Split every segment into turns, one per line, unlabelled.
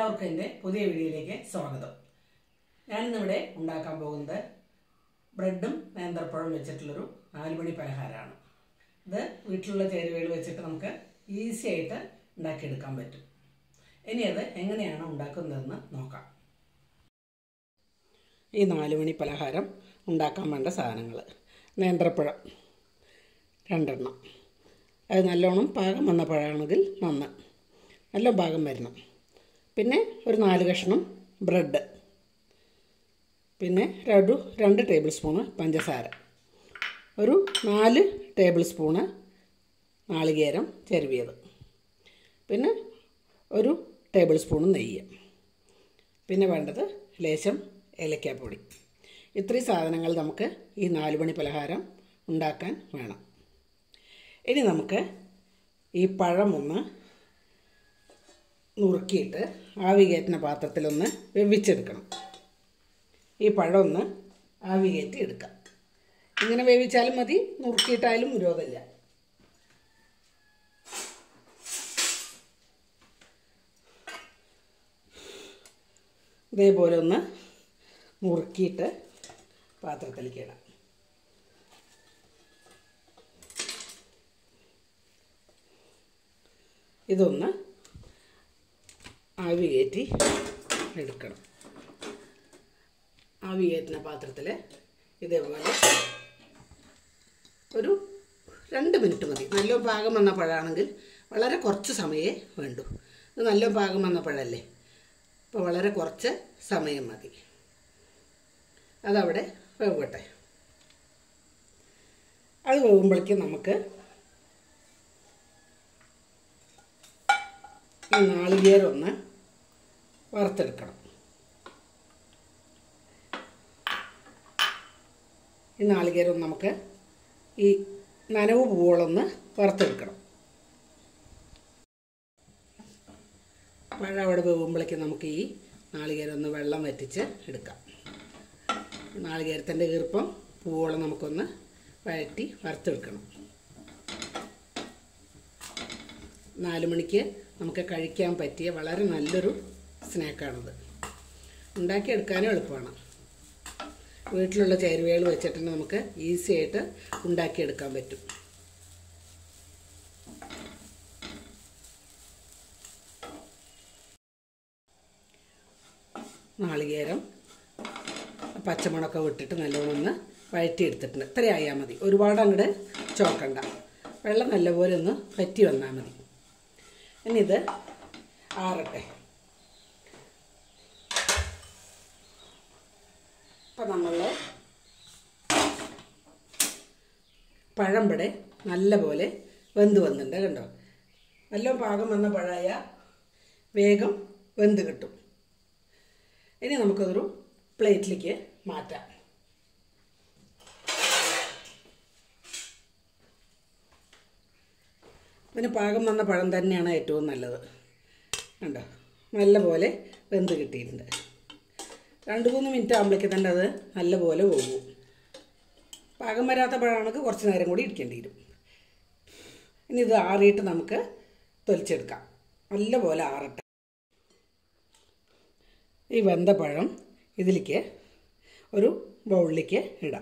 എല്ലാവർക്കും എൻ്റെ പുതിയ വീഡിയോയിലേക്ക് സ്വാഗതം ഞാനിന്നിവിടെ ഉണ്ടാക്കാൻ പോകുന്നത് ബ്രെഡും നേന്ത്രപ്പഴം വെച്ചിട്ടുള്ളൊരു നാലുമണി പലഹാരമാണ് ഇത് വീട്ടിലുള്ള ചേരുവകൾ വെച്ചിട്ട് നമുക്ക് ഈസി ആയിട്ട് ഉണ്ടാക്കിയെടുക്കാൻ പറ്റും ഇനി അത് എങ്ങനെയാണ് ഉണ്ടാക്കുന്നതെന്ന് നോക്കാം ഈ നാലുമണി പലഹാരം ഉണ്ടാക്കാൻ വേണ്ട സാധനങ്ങൾ നേന്ത്രപ്പഴം രണ്ടെണ്ണം അത് നല്ലോണം പാകം വന്ന പഴമാണെങ്കിൽ നന്ന് നല്ല പാകം വരണം പിന്നെ ഒരു നാല് കഷ്ണം ബ്രെഡ് പിന്നെ ഒരു രണ്ട് ടേബിൾ സ്പൂണ് പഞ്ചസാര ഒരു നാല് ടേബിൾ സ്പൂണ് നാളികേരം ചെരുവിയത് പിന്നെ ഒരു ടേബിൾ സ്പൂൺ നെയ്യ് പിന്നെ വേണ്ടത് ലേശം ഏലക്കാപ്പൊടി ഇത്രയും സാധനങ്ങൾ നമുക്ക് ഈ നാല് മണി പലഹാരം ഉണ്ടാക്കാൻ വേണം ഇനി നമുക്ക് ഈ പഴം ഒന്ന് നുറുക്കിയിട്ട് ആവി കയറ്റുന്ന പാത്രത്തിലൊന്ന് വേവിച്ചെടുക്കണം ഈ പഴം ഒന്ന് ആവി കയറ്റി എടുക്കാം ഇങ്ങനെ വേവിച്ചാലും മതി നുറുക്കിയിട്ടായാലും വിരോധമില്ല ഇതേപോലെ ഒന്ന് നുറുക്കിയിട്ട് പാത്രത്തിലേക്ക് ഇടാം ഇതൊന്ന് ആവി കയറ്റി എടുക്കണം ആവി കയറ്റുന്ന പാത്രത്തിൽ ഇതേപോലെ ഒരു രണ്ട് മിനിറ്റ് മതി നല്ല പാകം വന്ന പഴമാണെങ്കിൽ വളരെ കുറച്ച് സമയമേ വേണ്ടൂ ഇത് നല്ല പാകം വന്ന പഴമല്ലേ അപ്പോൾ വളരെ കുറച്ച് സമയം മതി അതവിടെ വേവട്ടെ അത് വേകുമ്പോഴേക്കും നമുക്ക് ഈ നാളികേരം ഒന്ന് വറുത്തെടുക്കണം ഈ നാളികേരം നമുക്ക് ഈ നനവ് പൂവോളൊന്ന് വറുത്തെടുക്കണം മഴ അവിടെ പോകുമ്പോഴേക്കും നമുക്ക് ഈ നാളികേരം ഒന്ന് വെള്ളം വറ്റിച്ച് എടുക്കാം നാളികേരത്തിൻ്റെ ഈർപ്പം പൂവോളം നമുക്കൊന്ന് വഴറ്റി വറുത്തെടുക്കണം നാല് മണിക്ക് നമുക്ക് കഴിക്കാൻ പറ്റിയ വളരെ നല്ലൊരു സ്നാക്കാണിത് ഉണ്ടാക്കിയെടുക്കാനും എളുപ്പമാണ് വീട്ടിലുള്ള ചേരുവകൾ വെച്ചിട്ടുണ്ടെങ്കിൽ നമുക്ക് ഈസി ആയിട്ട് ഉണ്ടാക്കിയെടുക്കാൻ പറ്റും നാളികേരം പച്ചമുളകൊക്കെ വിട്ടിട്ട് നല്ലോണം ഒന്ന് വഴറ്റിയെടുത്തിട്ടുണ്ട് ഇത്രയായാൽ മതി ഒരുപാട് അങ്ങോട്ട് ചോക്കണ്ട വെള്ളം നല്ലപോലെ ഒന്ന് വറ്റി വന്നാൽ മതി ഇനി ഇത് ആറട്ടെ ഇപ്പം നമ്മൾ പഴംപടെ നല്ലപോലെ വെന്ത് വന്നിട്ടുണ്ട് കണ്ടോ നല്ല പാകം വന്ന പഴമായ വേഗം വെന്ത് കിട്ടും ഇനി നമുക്കതൊരു പ്ലേറ്റിലേക്ക് മാറ്റാം പിന്നെ പാകം വന്ന പഴം തന്നെയാണ് ഏറ്റവും നല്ലത് കണ്ടോ നല്ലപോലെ വെന്ത് കിട്ടിയിട്ടുണ്ട് രണ്ട് മൂന്ന് മിനിറ്റ് ആകുമ്പോഴേക്ക് തന്നെ അത് നല്ലപോലെ പോകും പാകം വരാത്ത പഴമാണെങ്കിൽ കുറച്ച് നേരം കൂടി ഇരിക്കേണ്ടി വരും ഇനി ഇത് ആറിയിട്ട് നമുക്ക് തൊലിച്ചെടുക്കാം നല്ലപോലെ ആറട്ടെ ഈ വെന്ത പഴം ഇതിലേക്ക് ഒരു ബൗളിലേക്ക് ഇടാം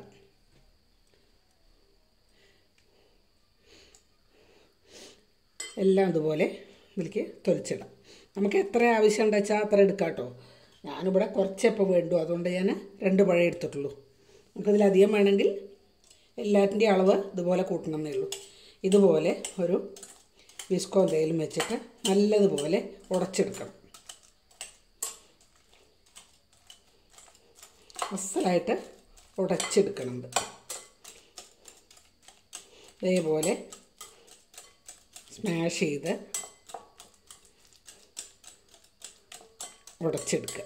എല്ലാം ഇതുപോലെ ഇതിലേക്ക് തൊലിച്ചിടാം നമുക്ക് എത്ര ആവശ്യം ഉണ്ടെന്ന് വെച്ചാൽ അത്ര എടുക്കാം കേട്ടോ ഞാനിവിടെ കുറച്ചപ്പം വേണ്ടു അതുകൊണ്ട് ഞാൻ രണ്ട് പഴം എടുത്തിട്ടുള്ളൂ നമുക്കിതിലധികം വേണമെങ്കിൽ എല്ലാറ്റിൻ്റെയും അളവ് ഇതുപോലെ കൂട്ടണമെന്നേ ഉള്ളൂ ഇതുപോലെ ഒരു വിസ്കോ എന്തെങ്കിലും വെച്ചിട്ട് നല്ലതുപോലെ ഉടച്ചെടുക്കണം അസലായിട്ട് ഉടച്ചെടുക്കണുണ്ട് ഇതേപോലെ സ്മാഷ് ചെയ്ത് ഉടച്ചെടുക്കുക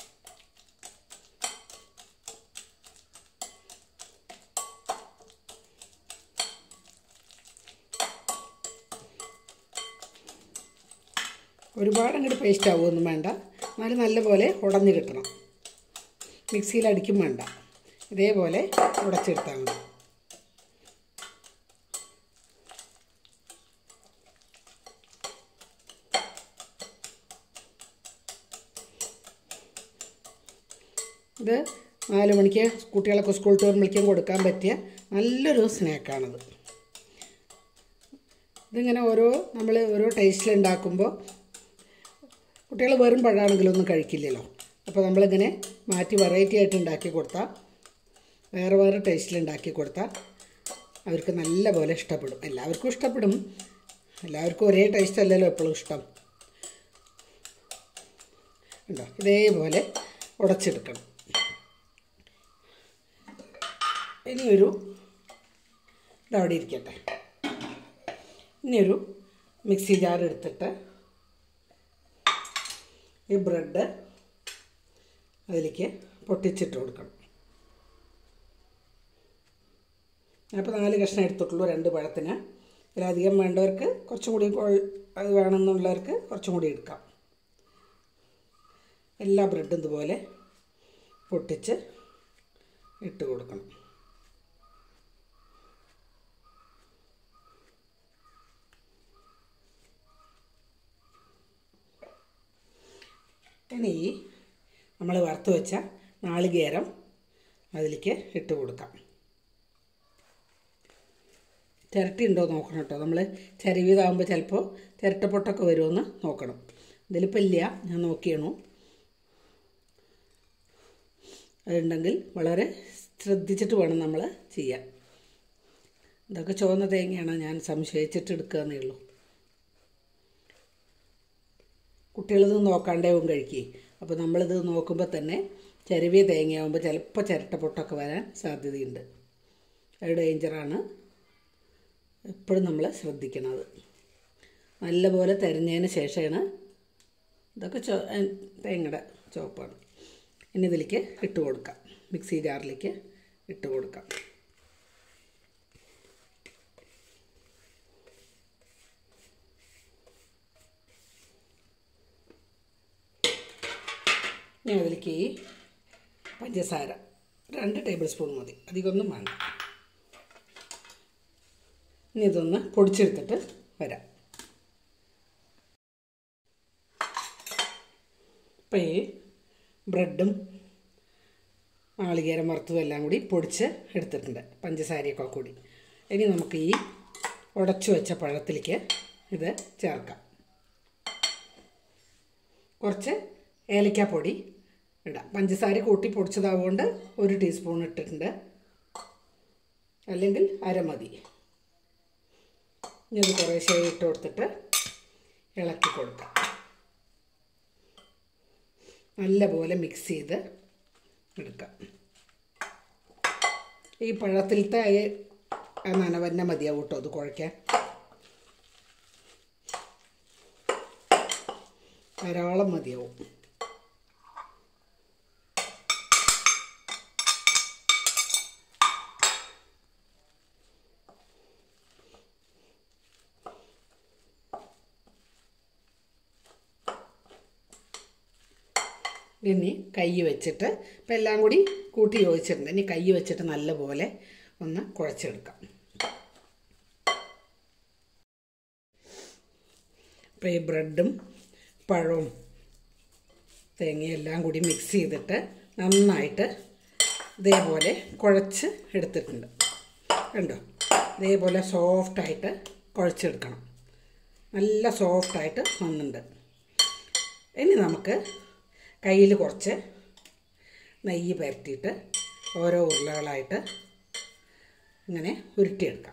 ഒരുപാട് അങ്ങോട്ട് പേസ്റ്റ് ആവുമൊന്നും വേണ്ട എന്നാലും നല്ലപോലെ ഉടഞ്ഞു കിട്ടണം മിക്സിയിൽ അടിക്കും വേണ്ട ഇതേപോലെ ഉടച്ചെടുത്താൽ മതി ഇത് നാല് മണിക്ക് കുട്ടികളൊക്കെ സ്കൂളിൽ വരുമ്പോഴേക്കും കൊടുക്കാൻ പറ്റിയ നല്ലൊരു സ്നാക്കാണിത് ഇതിങ്ങനെ ഓരോ നമ്മൾ ഓരോ ടേസ്റ്റിൽ ഉണ്ടാക്കുമ്പോൾ കുട്ടികൾ വെറും പഴമാണെങ്കിലൊന്നും കഴിക്കില്ലല്ലോ അപ്പോൾ നമ്മളിങ്ങനെ മാറ്റി വെറൈറ്റി ആയിട്ട് ഉണ്ടാക്കി കൊടുത്താൽ വേറെ വേറെ ടേസ്റ്റിൽ ഉണ്ടാക്കി കൊടുത്താൽ അവർക്ക് നല്ല പോലെ ഇഷ്ടപ്പെടും എല്ലാവർക്കും ഇഷ്ടപ്പെടും എല്ലാവർക്കും ഒരേ ടേസ്റ്റ് അല്ലല്ലോ എപ്പോഴും ഇഷ്ടം ഉണ്ടോ ഇതേപോലെ ഉടച്ചെടുക്കണം ഇനിയൊരു ഇതവിടെ ഇരിക്കട്ടെ ഇനിയൊരു മിക്സി ജാർ എടുത്തിട്ട് ഈ ബ്രെഡ് അതിലേക്ക് പൊട്ടിച്ചിട്ട് കൊടുക്കണം ഞാനിപ്പോൾ നാല് കഷ്ണം എടുത്തിട്ടുള്ളൂ രണ്ട് പഴത്തിന് ഇതിലധികം വേണ്ടവർക്ക് കുറച്ചും കൂടി കൊ- അത് വേണമെന്നുള്ളവർക്ക് കുറച്ചും കൂടി എടുക്കാം എല്ലാ ബ്രെഡും ഇതുപോലെ പൊട്ടിച്ച് ഇട്ട് കൊടുക്കണം ഇനി നമ്മൾ വറുത്ത് വെച്ച നാളികേരം അതിലേക്ക് ഇട്ട് കൊടുക്കാം ചിരട്ടി ഉണ്ടോ നോക്കണം കേട്ടോ നമ്മൾ ചരിവിതാകുമ്പോൾ ചിലപ്പോൾ ചിരട്ടപ്പൊട്ടൊക്കെ വരുമെന്ന് നോക്കണം ഇതിലിപ്പോൾ ഇല്ല ഞാൻ നോക്കിയണു അതുണ്ടെങ്കിൽ വളരെ ശ്രദ്ധിച്ചിട്ട് വേണം നമ്മൾ ചെയ്യാൻ ഇതൊക്കെ ചുവന്ന തേങ്ങയാണ് ഞാൻ സംശയിച്ചിട്ട് എടുക്കുകയെന്നേ ഉള്ളൂ കുട്ടികളിത് നോക്കാണ്ടേവും കഴിക്കേ അപ്പോൾ നമ്മളിത് നോക്കുമ്പോൾ തന്നെ ചെരുവിയ തേങ്ങയാകുമ്പോൾ ചിലപ്പോൾ ചിരട്ട പൊട്ടൊക്കെ വരാൻ സാധ്യതയുണ്ട് അത് ഡേഞ്ചറാണ് എപ്പോഴും നമ്മൾ ശ്രദ്ധിക്കണത് നല്ലപോലെ തെരഞ്ഞതിന് ശേഷമാണ് ഇതൊക്കെ ചോ ഏ- തേങ്ങയുടെ ചോപ്പാണ് ഇനി ഇതിലേക്ക് ഇട്ട് കൊടുക്കാം മിക്സി ജാറിലേക്ക് ഇട്ട് കൊടുക്കാം ഇനി അതിലേക്ക് ഈ പഞ്ചസാര രണ്ട് ടേബിൾ സ്പൂൺ മതി അധികമൊന്നും വേണ്ട ഇനി ഇതൊന്ന് പൊടിച്ചെടുത്തിട്ട് വരാം ഇപ്പം ഈ ബ്രെഡും നാളികേരം വറുത്തതും എല്ലാം കൂടി പൊടിച്ച് എടുത്തിട്ടുണ്ട് പഞ്ചസാരയൊക്കെ കൂടി ഇനി നമുക്ക് ഈ ഉടച്ചു വെച്ച പഴത്തിലേക്ക് ഇത് ചേർക്കാം കുറച്ച് ഏലക്കാപ്പൊടി ഇടാം പഞ്ചസാര കൂട്ടി പൊടിച്ചതാവുകൊണ്ട് ഒരു ടീസ്പൂൺ ഇട്ടിട്ടുണ്ട് അല്ലെങ്കിൽ അരമതി ഇനി അത് കുറേശ്ശെ ഇട്ട് കൊടുത്തിട്ട് ഇളക്കി കൊടുക്കാം നല്ലപോലെ മിക്സ് ചെയ്ത് എടുക്കാം ഈ പഴത്തിലത്തെ ആ നനവന്നെ മതിയാവും കേട്ടോ അത് കുഴയ്ക്കാൻ ധാരാളം മതിയാവും ഇനി കൈ വെച്ചിട്ട് ഇപ്പം എല്ലാം കൂടി കൂട്ടി യോജിച്ചിട്ടുണ്ട് ഇനി കൈ വെച്ചിട്ട് നല്ലപോലെ ഒന്ന് കുഴച്ചെടുക്കാം ഇപ്പം ഈ ബ്രെഡും പഴവും തേങ്ങയും എല്ലാം കൂടി മിക്സ് ചെയ്തിട്ട് നന്നായിട്ട് ഇതേപോലെ കുഴച്ച് എടുത്തിട്ടുണ്ട് കണ്ടോ ഇതേപോലെ സോഫ്റ്റായിട്ട് കുഴച്ചെടുക്കണം നല്ല സോഫ്റ്റായിട്ട് വന്നിട്ടുണ്ട് ഇനി നമുക്ക് കയ്യിൽ കുറച്ച് നെയ്യ് പരത്തിയിട്ട് ഓരോ ഉരുളകളായിട്ട് ഇങ്ങനെ ഉരുട്ടിയെടുക്കാം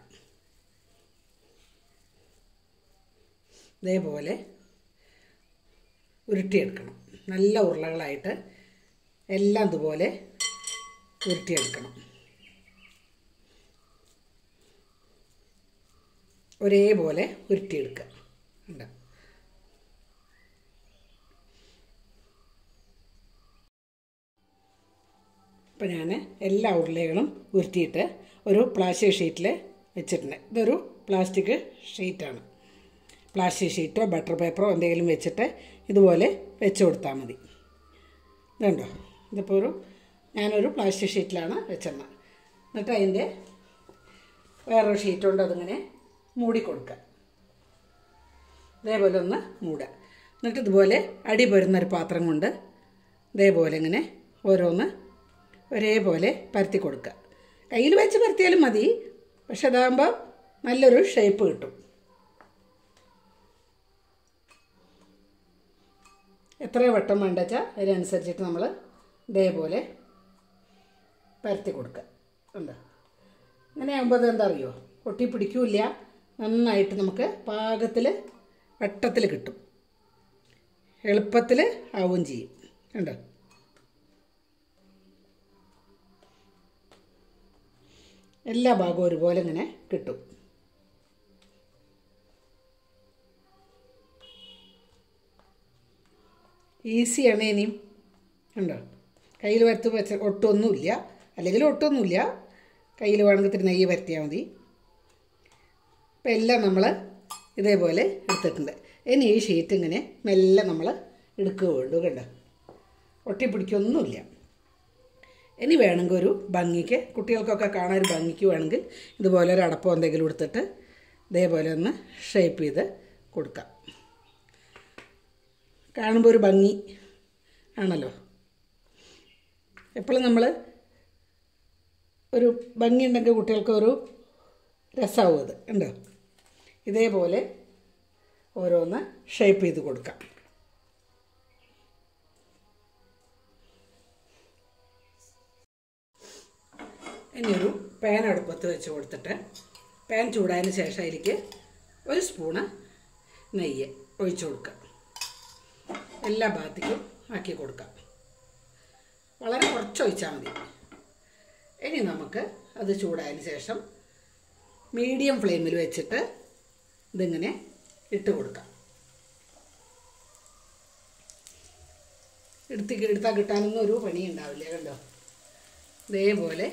ഇതേപോലെ ഉരുട്ടിയെടുക്കണം നല്ല ഉരുളകളായിട്ട് എല്ലാം ഇതുപോലെ ഉരുട്ടിയെടുക്കണം ഒരേപോലെ ഉരുട്ടിയെടുക്കുക ഉണ്ടോ ഇപ്പം ഞാൻ എല്ലാ ഉരുളകളും ഉരുട്ടിയിട്ട് ഒരു പ്ലാസ്റ്റിക് ഷീറ്റിൽ വെച്ചിട്ടുണ്ട് ഇതൊരു പ്ലാസ്റ്റിക് ഷീറ്റാണ് പ്ലാസ്റ്റിക് ഷീറ്റോ ബട്ടർ പേപ്പറോ എന്തെങ്കിലും വെച്ചിട്ട് ഇതുപോലെ വെച്ച് കൊടുത്താൽ മതി ഇതുണ്ടോ ഇതിപ്പോൾ ഒരു ഞാനൊരു പ്ലാസ്റ്റിക് ഷീറ്റിലാണ് വെച്ചത് എന്നിട്ട് അതിൻ്റെ വേറൊരു ഷീറ്റ് കൊണ്ട് അതിങ്ങനെ മൂടി കൊടുക്കുക ഇതേപോലെ ഒന്ന് മൂടുക എന്നിട്ട് ഇതുപോലെ അടി പോരുന്നൊരു പാത്രം കൊണ്ട് ഇതേപോലെ ഇങ്ങനെ ഓരോന്ന് ഒരേപോലെ പരത്തി കൊടുക്കുക കയ്യിൽ വെച്ച് പരത്തിയാലും മതി പക്ഷെ അതാകുമ്പോൾ നല്ലൊരു ഷേപ്പ് കിട്ടും എത്ര വട്ടം വേണ്ട വെച്ചാൽ അതിനനുസരിച്ചിട്ട് നമ്മൾ ഇതേപോലെ പരത്തി കൊടുക്കുക ഉണ്ടോ അങ്ങനെ ആകുമ്പോൾ അത് എന്താ അറിയോ ഒട്ടി പിടിക്കൂല നന്നായിട്ട് നമുക്ക് പാകത്തിൽ വട്ടത്തിൽ കിട്ടും എളുപ്പത്തിൽ ആവുകയും ചെയ്യും കണ്ടോ എല്ലാ ഭാഗവും ഒരുപോലെ ഇങ്ങനെ കിട്ടും ഈസിയാണ് ഇനിയും ഉണ്ടോ കയ്യിൽ വരത്ത് വെച്ച ഒട്ടൊന്നുമില്ല അല്ലെങ്കിൽ ഒട്ടൊന്നുമില്ല കയ്യിൽ വേണമെങ്കിൽ ഇത്തിരി നെയ്യ് പരത്തിയാൽ മതി അപ്പം എല്ലാം നമ്മൾ ഇതേപോലെ എടുത്തിട്ടുണ്ട് ഇനി ഈ ഷീറ്റ് ഇങ്ങനെ മെല്ലെ നമ്മൾ എടുക്കുക വേണ്ടു കണ്ടോ ഒട്ടിപ്പിടിക്കൊന്നുമില്ല ഇനി വേണമെങ്കിൽ ഒരു ഭംഗിക്ക് കുട്ടികൾക്കൊക്കെ കാണാൻ ഒരു ഭംഗിക്ക് വേണമെങ്കിൽ ഇതുപോലെ ഒരു അടപ്പം എന്തെങ്കിലും എടുത്തിട്ട് ഇതേപോലെ ഒന്ന് ഷേപ്പ് ചെയ്ത് കൊടുക്കാം കാണുമ്പോൾ ഒരു ഭംഗി ആണല്ലോ എപ്പോഴും നമ്മൾ ഒരു ഭംഗി ഉണ്ടെങ്കിൽ കുട്ടികൾക്ക് ഒരു രസമാവും അത് ഉണ്ടോ ഇതേപോലെ ഓരോന്ന് ഷേപ്പ് ചെയ്ത് കൊടുക്കാം ഇനി ഒരു പാൻ അടുപ്പത്ത് വെച്ച് കൊടുത്തിട്ട് പാൻ ചൂടായതിന് ശേഷം അതിലേക്ക് ഒരു സ്പൂണ് നെയ്യ് ഒഴിച്ചു കൊടുക്കുക എല്ലാ ഭാഗത്തേക്കും ആക്കി കൊടുക്കാം വളരെ കുറച്ച് ഒഴിച്ചാൽ മതി ഇനി നമുക്ക് അത് ചൂടായതിന് ശേഷം മീഡിയം ഫ്ലെയിമിൽ വെച്ചിട്ട് ഇതിങ്ങനെ ഇട്ട് കൊടുക്കാം എടുത്ത് എടുത്താൽ കിട്ടാനൊന്നും ഒരു പണി ഉണ്ടാവില്ല കണ്ടോ ഇതേപോലെ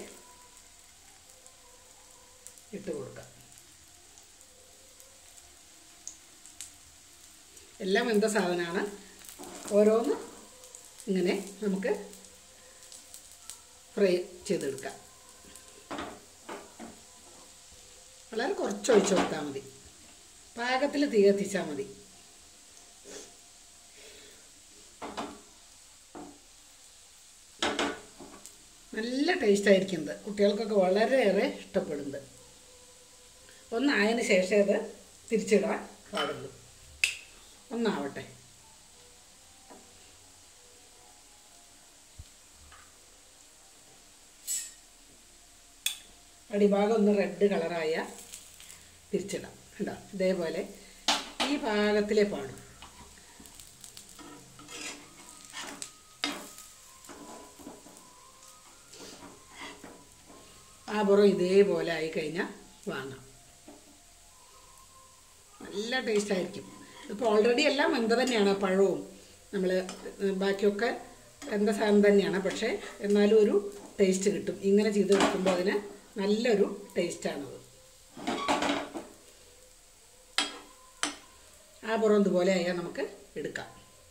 ഇട്ട് കൊടുക്കാം എല്ലാം എന്താ സാധനമാണ് ഓരോന്ന് ഇങ്ങനെ നമുക്ക് ഫ്രൈ ചെയ്തെടുക്കാം വളരെ കുറച്ച് ഒഴിച്ച് കൊടുത്താൽ മതി പാകത്തിൽ തീ കത്തിച്ചാൽ മതി നല്ല ടേസ്റ്റ് ആയിരിക്കുന്നത് കുട്ടികൾക്കൊക്കെ വളരെയേറെ ഇഷ്ടപ്പെടുന്നത് ഒന്നായതിന് ശേഷം അത് തിരിച്ചിടാൻ പാടുള്ളൂ ഒന്നാവട്ടെ അടിഭാഗം ഒന്ന് റെഡ് കളറായ തിരിച്ചിടാം കണ്ടോ ഇതേപോലെ ഈ പാകത്തിലേ പാടും ആ പുറം ഇതേപോലെ ആയി കഴിഞ്ഞാൽ വാങ്ങാം നല്ല ടേസ്റ്റ് ആയിരിക്കും ഇപ്പോൾ ഓൾറെഡി എല്ലാം എന്ത് തന്നെയാണ് പഴവും നമ്മൾ ബാക്കിയൊക്കെ എന്താ സാധനം തന്നെയാണ് പക്ഷേ എന്നാലും ഒരു ടേസ്റ്റ് കിട്ടും ഇങ്ങനെ ചെയ്ത് വെക്കുമ്പോൾ അതിന് നല്ലൊരു ടേസ്റ്റാണത് ആ പുറം ഇതുപോലെ ആയാൽ നമുക്ക് എടുക്കാം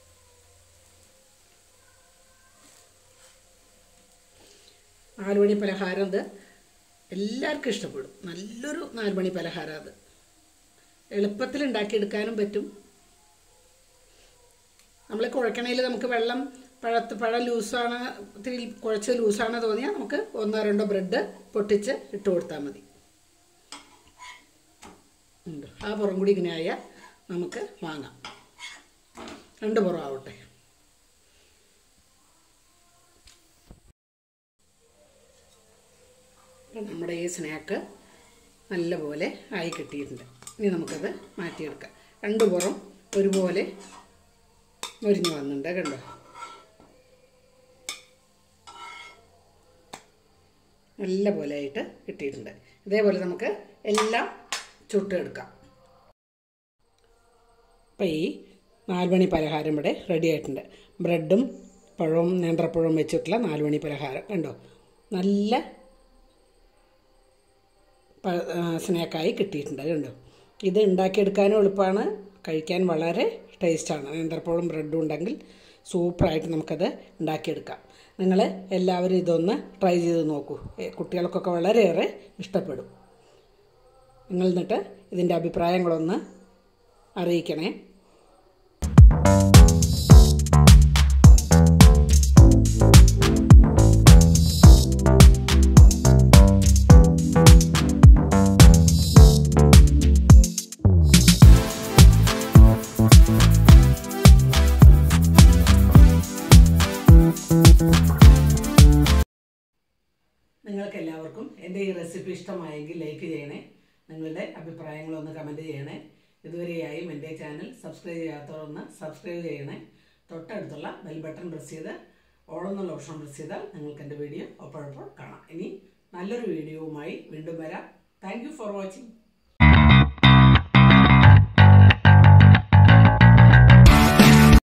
നാലുമണി പലഹാരം അത് എല്ലാവർക്കും ഇഷ്ടപ്പെടും നല്ലൊരു നാലുമണി പലഹാരം അത് എളുപ്പത്തിൽ ഉണ്ടാക്കിയെടുക്കാനും പറ്റും നമ്മൾ കുഴക്കണയിൽ നമുക്ക് വെള്ളം പഴത്ത് പഴം ലൂസാണ് ഇത്തിരി കുഴച്ച് ലൂസാണ് തോന്നിയാൽ നമുക്ക് ഒന്നോ രണ്ടോ ബ്രെഡ് പൊട്ടിച്ച് ഇട്ട് കൊടുത്താൽ മതി ഉണ്ട് ആ പുറം കൂടി ഇങ്ങനെ ആയാൽ നമുക്ക് വാങ്ങാം രണ്ട് പുറം ആവട്ടെ അപ്പം നമ്മുടെ ഈ സ്നാക്ക് നല്ലപോലെ ആയി കിട്ടിയിട്ടുണ്ട് ഇനി നമുക്കത് മാറ്റിയെടുക്കാം രണ്ട് പുറം ഒരുപോലെ മുരിഞ്ഞ് വന്നിട്ടുണ്ട് കണ്ടോ നല്ല പോലെ ആയിട്ട് കിട്ടിയിട്ടുണ്ട് ഇതേപോലെ നമുക്ക് എല്ലാം ചുട്ടെടുക്കാം അപ്പം ഈ നാലുമണി പലഹാരം ഇവിടെ റെഡി ആയിട്ടുണ്ട് ബ്രെഡും പഴവും നേന്ത്രപ്പഴവും വെച്ചിട്ടുള്ള നാലുമണി പലഹാരം കണ്ടോ നല്ല സ്നാക്കായി കിട്ടിയിട്ടുണ്ട് കണ്ടോ ഇത് ഉണ്ടാക്കിയെടുക്കാനും എളുപ്പമാണ് കഴിക്കാൻ വളരെ ടേസ്റ്റാണ് നേന്ത്രപ്പഴവും ബ്രെഡും ഉണ്ടെങ്കിൽ സൂപ്പറായിട്ട് നമുക്കത് ഉണ്ടാക്കിയെടുക്കാം നിങ്ങൾ എല്ലാവരും ഇതൊന്ന് ട്രൈ ചെയ്ത് നോക്കൂ കുട്ടികൾക്കൊക്കെ വളരെയേറെ ഇഷ്ടപ്പെടും നിങ്ങൾ എന്നിട്ട് ഇതിൻ്റെ അഭിപ്രായങ്ങളൊന്ന് അറിയിക്കണേ നിങ്ങൾക്ക് എല്ലാവർക്കും എൻ്റെ ഈ റെസിപ്പി ഇഷ്ടമായെങ്കിൽ ലൈക്ക് ചെയ്യണേ നിങ്ങളുടെ അഭിപ്രായങ്ങളൊന്ന് കമൻറ്റ് ചെയ്യണേ ഇതുവരെയായും എൻ്റെ ചാനൽ സബ്സ്ക്രൈബ് ചെയ്യാത്തവരൊന്ന് സബ്സ്ക്രൈബ് ചെയ്യണേ തൊട്ടടുത്തുള്ള ബെൽ ബട്ടൺ പ്രസ് ചെയ്ത് ഓളെന്നുള്ള ഓപ്ഷൻ പ്രസ് ചെയ്താൽ നിങ്ങൾക്ക് എൻ്റെ വീഡിയോ ഒപ്പോഴപ്പോൾ കാണാം ഇനി നല്ലൊരു വീഡിയോവുമായി വീണ്ടും വരാം താങ്ക് ഫോർ വാച്ചിങ്